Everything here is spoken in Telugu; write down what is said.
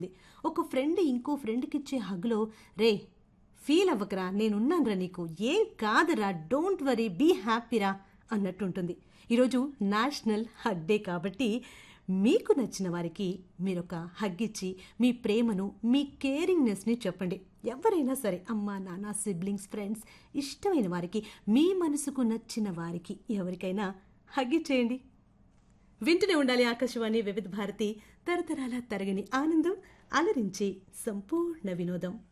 ఒక ఫ్రెండ్ ఇంకో ఫ్రెండ్కి ఇచ్చే హగ్లో రే ఫీల్ అవ్వకరా నేనున్నానురా నీకు ఏం కాదురా డోంట్ వరీ బీ హ్యాపీరా అన్నట్టుంటుంది ఈరోజు నేషనల్ హగ్ డే కాబట్టి మీకు నచ్చిన వారికి మీరొక హగ్ ఇచ్చి మీ ప్రేమను మీ కేరింగ్నెస్ని చెప్పండి ఎవరైనా సరే అమ్మ నాన్న సిబ్లింగ్స్ ఫ్రెండ్స్ ఇష్టమైన వారికి మీ మనసుకు నచ్చిన వారికి ఎవరికైనా హగ్ ఇచ్చేయండి వింటూనే ఉండాలి ఆకాశవాణి వివిధ భారతి తరతరాల తరగని ఆనందం అలరించి సంపూర్ణ వినోదం